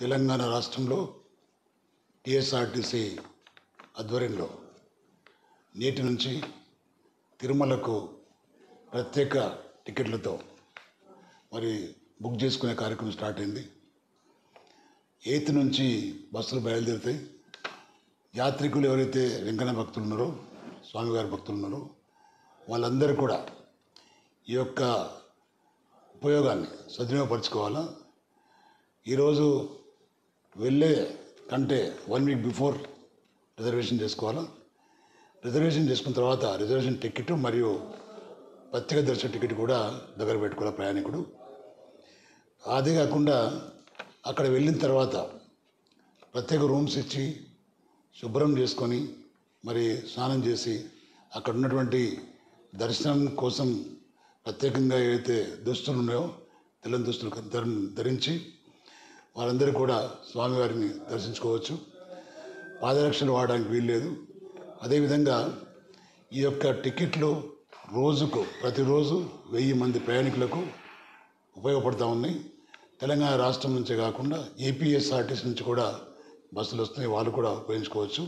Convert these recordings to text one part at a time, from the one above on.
తెలంగాణ రాష్ట్రంలో టిఎస్ఆర్టీసీ ఆధ్వర్యంలో నేటి నుంచి తిరుమలకు ప్రత్యేక టికెట్లతో మరి బుక్ చేసుకునే కార్యక్రమం స్టార్ట్ అయింది ఎయిత్ నుంచి బస్సులు బయలుదేరుతాయి యాత్రికులు ఎవరైతే వెంకన్న భక్తులు ఉన్నారో స్వామివారి భక్తులు ఉన్నారో వాళ్ళందరూ కూడా ఈ యొక్క ఉపయోగాన్ని సద్వినియోగపరచుకోవాలా ఈరోజు వెళ్ళే కంటే వన్ వీక్ బిఫోర్ రిజర్వేషన్ చేసుకోవాలా రిజర్వేషన్ చేసుకున్న తర్వాత రిజర్వేషన్ టికెట్ మరియు ప్రత్యేక దర్శన టికెట్ కూడా దగ్గర పెట్టుకోవాలి ప్రయాణికుడు అదే కాకుండా అక్కడ వెళ్ళిన తర్వాత ప్రత్యేక రూమ్స్ ఇచ్చి శుభ్రం చేసుకొని మరి స్నానం చేసి అక్కడ ఉన్నటువంటి దర్శనం కోసం ప్రత్యేకంగా ఏవైతే దుస్తులు ఉన్నాయో తెల్లని దుస్తులు ధర- ధరించి వారందరూ కూడా స్వామివారిని దర్శించుకోవచ్చు పాదరక్షలు వాడడానికి వీల్లేదు అదేవిధంగా ఈ యొక్క టికెట్లు రోజుకు ప్రతిరోజు వెయ్యి మంది ప్రయాణికులకు ఉపయోగపడుతూ ఉన్నాయి తెలంగాణ రాష్ట్రం నుంచే కాకుండా ఏపీఎస్ఆర్టీసీ నుంచి కూడా బస్సులు వస్తున్నాయి వాళ్ళు కూడా ఉపయోగించుకోవచ్చు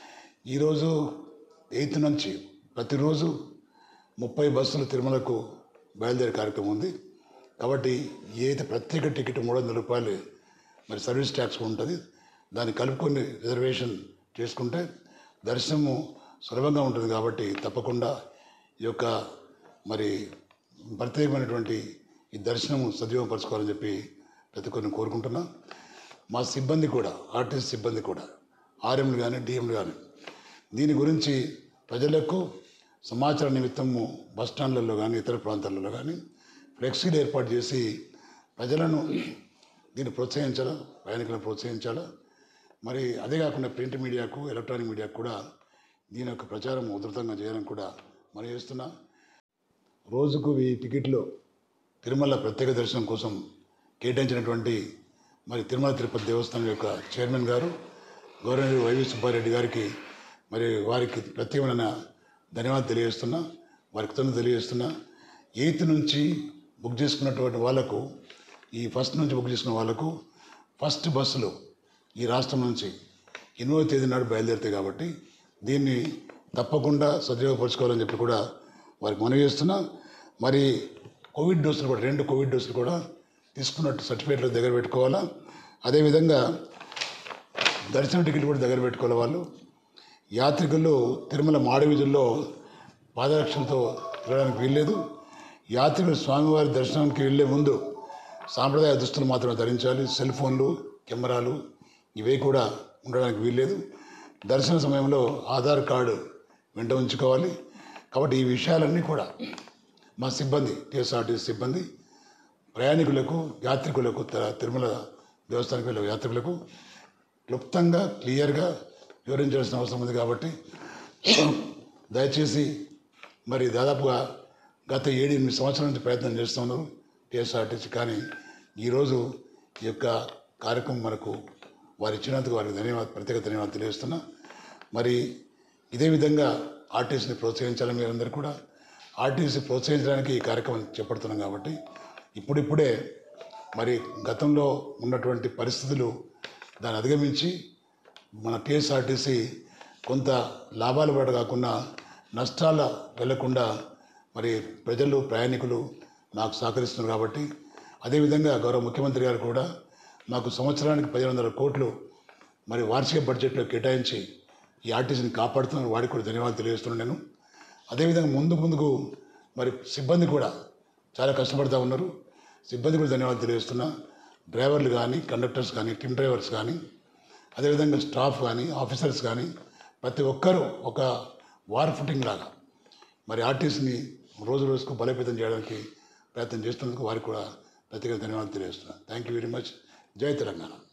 ఈరోజు ఎయిత్ నుంచి ప్రతిరోజు ముప్పై బస్సులు తిరుమలకు బయలుదేరే కార్యక్రమం ఉంది కాబట్టి ఏదైతే ప్రత్యేక టికెట్ మూడు వందల రూపాయలు మరి సర్వీస్ ట్యాక్స్ ఉంటుంది దాన్ని కలుపుకొని రిజర్వేషన్ చేసుకుంటే దర్శనము సులభంగా ఉంటుంది కాబట్టి తప్పకుండా ఈ యొక్క మరి ప్రత్యేకమైనటువంటి ఈ దర్శనము సద్వినియోగపరచుకోవాలని చెప్పి ప్రతి ఒక్కరిని కోరుకుంటున్నా మా సిబ్బంది కూడా ఆర్టీసీ సిబ్బంది కూడా ఆర్ఎంలు కానీ డిఎంలు కానీ దీని గురించి ప్రజలకు సమాచార నిమిత్తము బస్ స్టాండ్లలో కానీ ఇతర ప్రాంతాలలో కానీ ఫ్లెక్సీలు ఏర్పాటు చేసి ప్రజలను దీన్ని ప్రోత్సహించాలా ప్రయాణికులను ప్రోత్సహించాలా మరి అదే కాకుండా ప్రింట్ మీడియాకు ఎలక్ట్రానిక్ మీడియాకు కూడా దీని యొక్క ప్రచారం ఉధృతంగా చేయాలని కూడా మనం చేస్తున్నా రోజుకు ఈ టికెట్లు తిరుమల ప్రత్యేక దర్శనం కోసం కేటాయించినటువంటి మరి తిరుమల తిరుపతి దేవస్థానం యొక్క చైర్మన్ గారు గవర్నర్ వైవి సుబ్బారెడ్డి గారికి మరి వారికి ప్రత్యేకమైన ధన్యవాదాలు తెలియజేస్తున్నా వారికి తను తెలియజేస్తున్నా ఎయిత్ నుంచి బుక్ చేసుకున్నటువంటి వాళ్ళకు ఈ ఫస్ట్ నుంచి బుక్ చేసుకున్న వాళ్ళకు ఫస్ట్ బస్సులు ఈ రాష్ట్రం నుంచి ఎనిమిదవ తేదీ నాడు బయలుదేరుతాయి కాబట్టి దీన్ని తప్పకుండా సద్వినియోగపరచుకోవాలని చెప్పి కూడా వారికి మనవి చేస్తున్నా మరి కోవిడ్ డోసులు కూడా రెండు కోవిడ్ డోసులు కూడా తీసుకున్నట్టు సర్టిఫికేట్లు దగ్గర పెట్టుకోవాలా అదేవిధంగా దర్శన టికెట్ కూడా దగ్గర పెట్టుకోవాలి వాళ్ళు యాత్రికులు తిరుమల మాడవీధుల్లో పాదరక్షలతో తిరగడానికి వీల్లేదు యాత్రికులు స్వామివారి దర్శనానికి వెళ్ళే ముందు సాంప్రదాయ దుస్తులు మాత్రమే ధరించాలి సెల్ ఫోన్లు కెమెరాలు ఇవే కూడా ఉండడానికి వీల్లేదు దర్శన సమయంలో ఆధార్ కార్డు వెంట ఉంచుకోవాలి కాబట్టి ఈ విషయాలన్నీ కూడా మా సిబ్బంది టీఎస్ఆర్టీసీ సిబ్బంది ప్రయాణికులకు యాత్రికులకు త- తిరుమల దేవస్థానానికి వెళ్ళే యాత్రికులకు క్లుప్తంగా క్లియర్గా వివరించాల్సిన అవసరం ఉంది కాబట్టి దయచేసి మరి దాదాపుగా గత ఏడు ఎనిమిది సంవత్సరాల నుంచి ప్రయత్నం చేస్తున్నారు టీఎస్ఆర్టీసీ కానీ ఈరోజు ఈ యొక్క కార్యక్రమం మనకు వారు ఇచ్చినందుకు వారికి ధన్యవాదాలు ప్రత్యేక ధన్యవాదాలు తెలియజేస్తున్నా మరి ఇదే విధంగా ఆర్టీసీని ప్రోత్సహించాలని మీరందరూ కూడా ఆర్టీసీ ప్రోత్సహించడానికి ఈ కార్యక్రమం చేపడుతున్నాం కాబట్టి ఇప్పుడిప్పుడే మరి గతంలో ఉన్నటువంటి పరిస్థితులు దాన్ని అధిగమించి మన టీఎస్ఆర్టీసీ కొంత లాభాలు పడ కాకుండా నష్టాల వెళ్లకుండా మరి ప్రజలు ప్రయాణికులు నాకు సహకరిస్తున్నారు కాబట్టి అదేవిధంగా గౌరవ ముఖ్యమంత్రి గారు కూడా మాకు సంవత్సరానికి పదిహేను వందల కోట్లు మరి వార్షిక బడ్జెట్లో కేటాయించి ఈ ఆర్టీసీని కాపాడుతున్నారు వాడికి కూడా ధన్యవాదాలు తెలియజేస్తున్నాను నేను అదేవిధంగా ముందు ముందుకు మరి సిబ్బంది కూడా చాలా కష్టపడుతూ ఉన్నారు సిబ్బంది కూడా ధన్యవాదాలు తెలియజేస్తున్నా డ్రైవర్లు కానీ కండక్టర్స్ కానీ టీమ్ డ్రైవర్స్ కానీ అదేవిధంగా స్టాఫ్ కానీ ఆఫీసర్స్ కానీ ప్రతి ఒక్కరూ ఒక వార్ ఫుటింగ్ లాగా మరి ఆర్టీసీని రోజు రోజుకు బలోపేతం చేయడానికి ప్రయత్నం చేస్తున్నందుకు వారికి కూడా ప్రత్యేక ధన్యవాదాలు తెలియజేస్తున్నాను థ్యాంక్ యూ వెరీ మచ్ జై తెలంగాణ